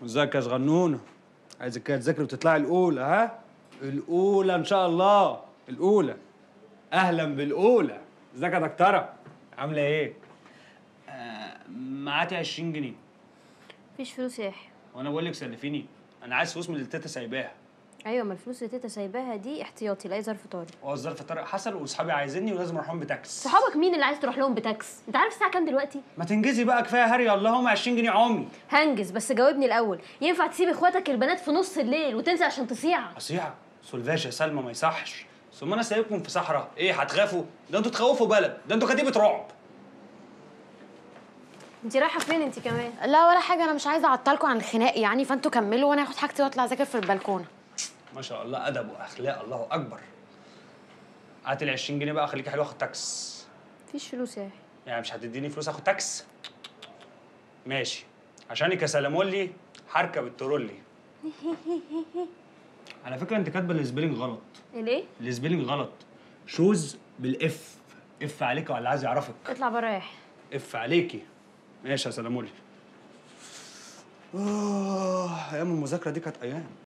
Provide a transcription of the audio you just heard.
ازيك يا صغنونه عايزك كده تذاكري وتطلعي الاولى ها الاولى ان شاء الله الاولى اهلا بالاولى ازيك يا دكتوره عامله ايه آه معاتي 20 جنيه مفيش فلوس يا يحيى وانا بقول لك سلفيني انا عايز فلوس من اللي تيتا سايباها ايوه ما الفلوس اللي تيتا سايباها دي احتياطي لاي ظرف طارئ هو الظرف طارق حصل واصحابي عايزيني ولازم اروح لهم بتاكس صحابك مين اللي عايز تروح لهم بتاكس انت عارف الساعه كام دلوقتي ما تنجزي بقى كفايه هري اللهم 20 جنيه عمي هنجز بس جاوبني الاول ينفع تسيب اخواتك البنات في نص الليل وتنزل عشان تصيع اصيع سولفاج يا سلمى ما يصحش ثم انا سايبكم في صحراء ايه هتخافوا ده انتوا تخوفوا بلد ده انتوا كتيبه رعب انت رايحه فين انت كمان لا ولا حاجه انا مش عايزه اعطلكم عن الخناق يعني فانتوا كملوا وانا هاخد حاجتي واطلع اذاكر في البلكونه ما شاء الله ادب واخلاق الله اكبر هات ال 20 جنيه بقى خليكي حلوه اخد تاكس مفيش فلوس يا يحيى يعني مش هتديني فلوس اخد تاكس ماشي عشانك يا سلامولي هركب الترولي على فكره انت كاتبه السبيلنج غلط ليه السبيلنج غلط شوز بالاف اف عليك وعلى اللي عايز يعرفك اطلع بره يا يحيى اف عليكي ماشي يا سلامولي اه ايام المذاكره دي كانت ايام